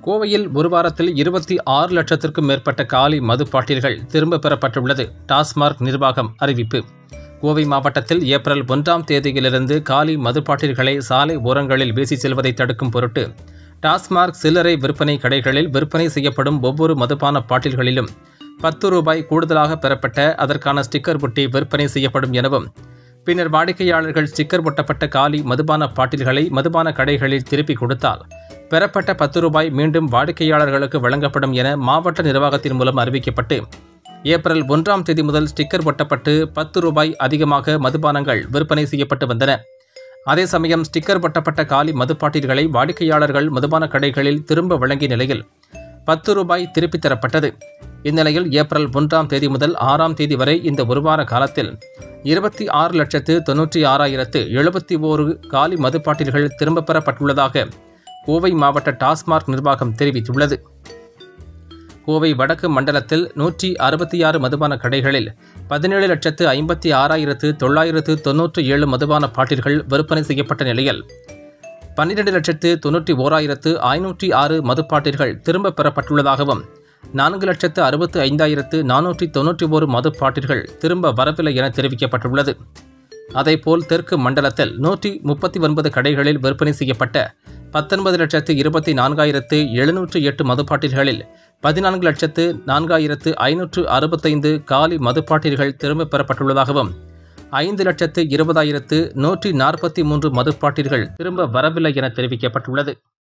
கோவையில் ஒரு வாரத்தில் இருபத்தி ஆறு லட்சத்திற்கும் மேற்பட்ட காலி மது பாட்டில்கள் திரும்ப பெறப்பட்டுள்ளது டாஸ்மார்க் நிர்வாகம் அறிவிப்பு கோவை மாவட்டத்தில் ஏப்ரல் ஒன்றாம் தேதியிலிருந்து காலி மது பாட்டில்களை சாலை ஓரங்களில் வீசி செல்வதை தடுக்கும் பொருட்டு டாஸ்மார்க் சில்லறை விற்பனை கடைகளில் விற்பனை செய்யப்படும் ஒவ்வொரு மதுபான பாட்டில்களிலும் பத்து ரூபாய் கூடுதலாக பெறப்பட்ட அதற்கான ஸ்டிக்கர் ஒட்டி விற்பனை செய்யப்படும் எனவும் பின்னர் வாடிக்கையாளர்கள் ஸ்டிக்கர் ஒட்டப்பட்ட காலி மதுபான பாட்டில்களை மதுபான கடைகளில் திருப்பி கொடுத்தால் பெறப்பட்ட பத்து ரூபாய் மீண்டும் வாடிக்கையாளர்களுக்கு வழங்கப்படும் என மாவட்ட நிர்வாகத்தின் மூலம் அறிவிக்கப்பட்டு ஏப்ரல் ஒன்றாம் தேதி முதல் ஸ்டிக்கர் ஒட்டப்பட்டு பத்து ரூபாய் அதிகமாக மதுபானங்கள் விற்பனை செய்யப்பட்டு வந்தன அதே சமயம் ஸ்டிக்கர் ஒட்டப்பட்ட காலி மதுப்பாட்டில்களை வாடிக்கையாளர்கள் மதுபான கடைகளில் திரும்ப வழங்கிய நிலையில் பத்து ரூபாய் திருப்பித் தரப்பட்டது இந்நிலையில் ஏப்ரல் ஒன்றாம் தேதி முதல் ஆறாம் தேதி வரை இந்த ஒரு வார காலத்தில் இருபத்தி ஆறு லட்சத்து தொன்னூற்றி ஆறாயிரத்து எழுபத்தி ஓரு காலி மதுப்பாட்டில்கள் திரும்பப் பெறப்பட்டுள்ளதாக கோவை மாவட்ட டாஸ்மார்க் நிர்வாகம் தெரிவித்துள்ளது கோவை வடக்கு மண்டலத்தில் நூற்றி அறுபத்தி ஆறு மதுபான கடைகளில் பதினேழு லட்சத்து ஐம்பத்தி ஆறாயிரத்து தொள்ளாயிரத்து தொன்னூற்றி ஏழு மதுபான பாட்டில்கள் விற்பனை செய்யப்பட்ட நிலையில் பன்னிரண்டு லட்சத்து தொன்னூற்றி ஓராயிரத்து ஐநூற்றி ஆறு மதுப்பாட்டில்கள் திரும்பப் பெறப்பட்டுள்ளதாகவும் நான்கு லட்சத்து அறுபத்து ஐந்தாயிரத்து நானூற்றி தொன்னூற்றி ஓரு மதுப்பாட்டில்கள் திரும்ப வரவில்லை என தெரிவிக்கப்பட்டுள்ளது அதேபோல் தெற்கு மண்டலத்தில் நூற்றி முப்பத்தி ஒன்பது கடைகளில் விற்பனை செய்யப்பட்ட பத்தொன்பது லட்சத்து இருபத்தி நான்காயிரத்து எழுநூற்று எட்டு மதுப்பாட்டில்களில் பதினான்கு லட்சத்து நான்காயிரத்து ஐநூற்று அறுபத்தைந்து காலி மதுப்பாட்டில்கள் திரும்பப் பெறப்பட்டுள்ளதாகவும் ஐந்து லட்சத்து இருபதாயிரத்து நூற்றி நாற்பத்தி மூன்று மதுப்பாட்டில்கள் திரும்ப வரவில்லை என தெரிவிக்கப்பட்டுள்ளது